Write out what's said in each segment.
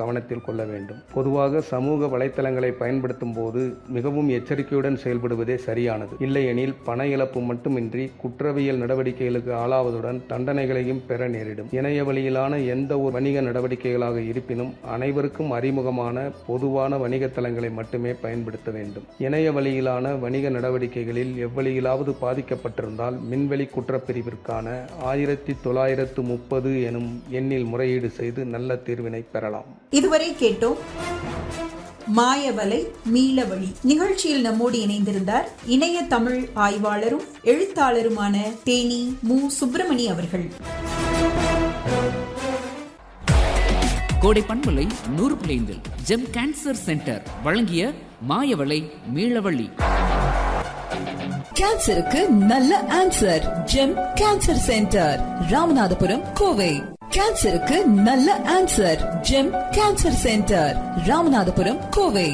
கவனத்தில் கொள்ள வேண்டும் பொதுவாக சமூக வலைத்தளங்களை பயன்படுத்தும் போது மிகவும் எச்சரிக்கையுடன் செயல்படுவதே சரியானது இல்லையெனில் பண இழப்பு மட்டுமின்றி குற்றவியல் நடவடிக்கைகளுக்கு ஆளாவதுடன் தண்டனைகளையும் பெற நேரிடும் இணைய வழியிலான எந்த ஒரு வணிக நடவடிக்கைகளாக இருப்பினும் அனைவருக்கும் அறிமுகமான பொதுவான வணிக தளங்களை மட்டுமே பயன்படுத்த வேண்டும் இணைய வழியிலான வணிக நடவடிக்கைகளில் எவ்வழியிலாவது பாதிக்கப்பட்டிருந்தால் மின்வெளி குற்றப்பிரிவிற்கான ஆயிரத்தி தொள்ளாயிரத்து முப்பது எனும் எண்ணில் முறையீடு செய்து நல்ல தீர்வினை பெறலாம் இதுவரை கேட்டோம் மாயவலை மீளவழி நிகழ்ச்சியில் நம்மோடு இணைந்திருந்தார் இணைய தமிழ் ஆய்வாளரும் எழுத்தாளருமான தேனி மு சுப்பிரமணி அவர்கள் கோடை பண்பலை நூறு பிள்ளைந்தில் ஜெம் கேன்சர் சென்டர் வழங்கிய மாயவளை மீளவள்ளி கேன்சருக்கு நல்ல answer gem cancer centre Ramanathapuram Kovai கேன்சருக்கு நல்ல answer gem cancer centre Ramanathapuram Kovai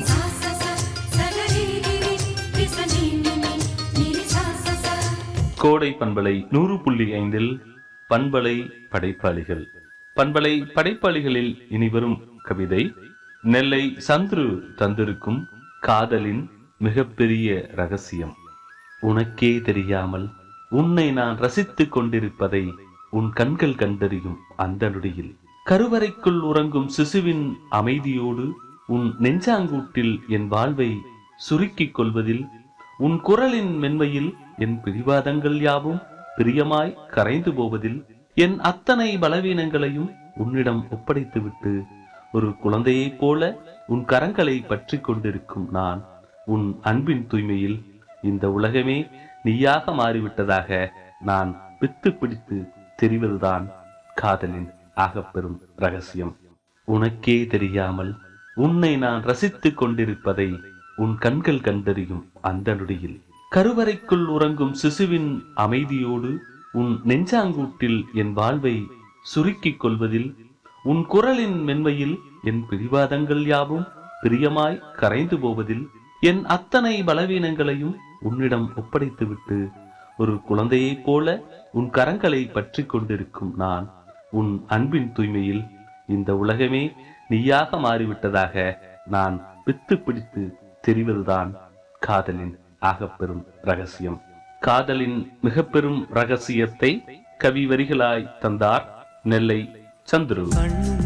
Kodai பண்பலை நூறு புள்ளி ஐந்தில் பண்பலை படைப்பாளிகள் பண்பலை படைப்பாளிகளில் இனிவரும் கவிதை நெல்லை சந்துரு தந்திருக்கும் காதலின் மிகப்பெரிய ரகசியம் உனக்கே தெரியாமல் உன்னை நான் ரசித்துக் கொண்டிருப்பதை உன் கண்கள் கண்டறியும் அந்த நொடியில் கருவறைக்குள் உறங்கும் சிசுவின் அமைதியோடு உன் நெஞ்சாங்கூட்டில் என் வாழ்வை சுருக்கிக் கொள்வதில் உன் குரலின் மென்மையில் என் பிடிவாதங்கள் யாவும் பிரியமாய் கரைந்து போவதில் என் அத்தனை பலவீனங்களையும் உன்னிடம் ஒப்படைத்துவிட்டு ஒரு குழந்தையைப் போல உன் கரங்களை பற்றிக் கொண்டிருக்கும் நான் உன் அன்பின் தூய்மையில் இந்த உலகமே நீயாக மாறிவிட்டதாக நான் வித்து பிடித்து தெரிவதுதான் காதலின் ஆகப்பெரும் ரகசியம் உனக்கே தெரியாமல் உன்னை நான் ரசித்துக் கொண்டிருப்பதை உன் கண்கள் கண்டறியும் அந்த நொடியில் கருவறைக்குள் உறங்கும் சிசுவின் அமைதியோடு உன் நெஞ்சாங்கூட்டில் என் வாழ்வை சுருக்கிக் கொள்வதில் உன் குரலின் மென்மையில் என் பிடிவாதங்கள் யாவும் பிரியமாய் கரைந்து போவதில் என் அத்தனை பலவீனங்களையும் உன்னிடம் ஒப்படைத்துவிட்டு ஒரு குழந்தையைப் போல உன் கரங்களை பற்றிக் கொண்டிருக்கும் நான் உன் அன்பின் தூய்மையில் இந்த உலகமே நீயாக மாறிவிட்டதாக நான் வித்து பிடித்து தெரிவதுதான் காதலின் ஆகப்பெரும் ரகசியம் காதலின் மிக பெரும் ரகசியத்தை கவி வரிகளாய் தந்தார் நெல்லை சந்துரு